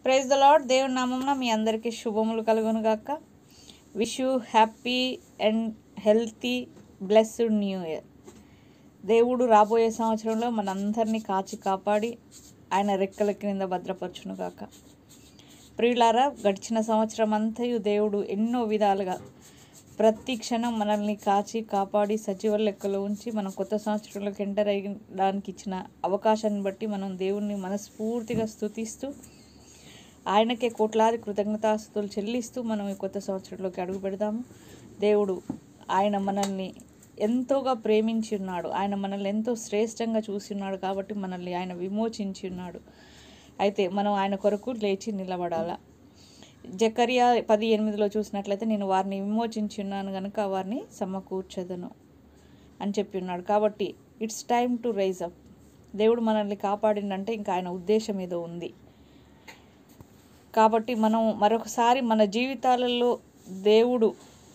praise the lord దేవుని నామమున మీ అందరికీ శుభములు కలుగును గాక wish you happy and healthy blessed new year దేవుడు రాబోయే సంవత్సరంలో మనందరినీ కాచి కాపాడి ఆయన రెక్కల క్రింద భద్రపరచును గాక ప్రియులారా గడిచిన సంవత్సరం అంతయు దేవుడు ఎన్నో విధాలుగా ప్రతి క్షణం మనల్ని కాచి కాపాడి సజీవ లెక్కలో ఉంచి మనం కొత్త సంవత్సరంలోకి ఎంటర్ అయ్యడానికి ఇచ్చిన అవకాశాన్ని బట్టి మనం దేవుణ్ణి మనస్ఫూర్తిగా స్తుతిస్తూ ఆయనకే కోట్లాది కృతజ్ఞతాస్తుతులు చెల్లిస్తూ మనం ఈ కొత్త సంవత్సరంలోకి అడుగు పెడదాము దేవుడు ఆయన మనల్ని ఎంతోగా ప్రేమించి ఉన్నాడు ఆయన మనల్ని ఎంతో శ్రేష్టంగా చూసి ఉన్నాడు కాబట్టి మనల్ని ఆయన విమోచించి ఉన్నాడు అయితే మనం ఆయన కొరకు లేచి నిలబడాలా జకరియా పది ఎనిమిదిలో చూసినట్లయితే నేను వారిని విమోచించి ఉన్నాను కనుక వారిని సమకూర్చదను అని చెప్పి ఉన్నాడు కాబట్టి it's time to rise up దేవుడు మనల్ని కాపాడిందంటే ఇంకా ఆయన ఉద్దేశం ఏదో ఉంది కాబట్టి మనం మరొకసారి మన జీవితాలలో దేవుడు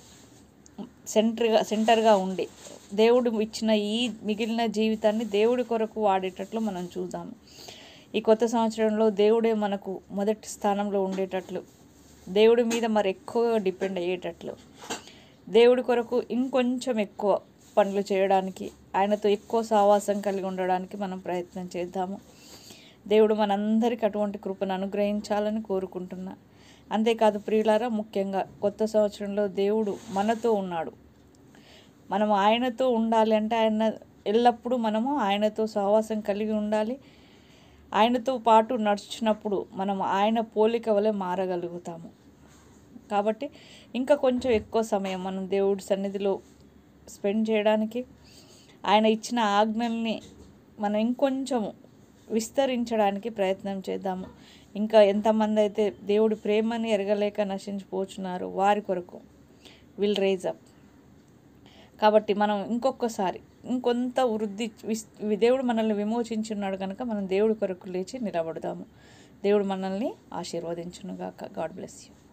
సెంటర్గా సెంటర్గా ఉండి దేవుడు ఇచ్చిన ఈ మిగిలిన జీవితాన్ని దేవుడి కొరకు వాడేటట్లు మనం చూద్దాము ఈ కొత్త సంవత్సరంలో దేవుడే మనకు మొదటి స్థానంలో ఉండేటట్లు దేవుడి మీద మరి ఎక్కువగా డిపెండ్ అయ్యేటట్లు దేవుడి కొరకు ఇంకొంచెం ఎక్కువ పనులు చేయడానికి ఆయనతో ఎక్కువ సావాసం కలిగి ఉండడానికి మనం ప్రయత్నం చేద్దాము దేవుడు మనందరికి అటువంటి కృపను అనుగ్రహించాలని కోరుకుంటున్నా అంతేకాదు ప్రియులారా ముఖ్యంగా కొత్త సంవత్సరంలో దేవుడు మనతో ఉన్నాడు మనం ఆయనతో ఉండాలి అంటే ఆయన ఎల్లప్పుడూ మనము ఆయనతో సహవాసం కలిగి ఉండాలి ఆయనతో పాటు నడుచున్నప్పుడు మనం ఆయన పోలిక వలె మారగలుగుతాము కాబట్టి ఇంకా కొంచెం ఎక్కువ సమయం మనం దేవుడి సన్నిధిలో స్పెండ్ చేయడానికి ఆయన ఇచ్చిన ఆజ్ఞల్ని మనం ఇంకొంచెము విస్తరించడానికి ప్రయత్నం చేద్దాము ఇంకా ఎంతమంది అయితే దేవుడి ప్రేమని ఎరగలేక నశించిపోతున్నారు వారి కొరకు విల్ రేజ్ అప్ కాబట్టి మనం ఇంకొకసారి ఇంకొంత వృద్ధి విస్ దేవుడు మనల్ని విమోచించి ఉన్నాడు కనుక మనం దేవుడి కొరకు లేచి నిలబడదాము దేవుడు మనల్ని ఆశీర్వదించునుగాక గాడ్ బ్లెస్ యూ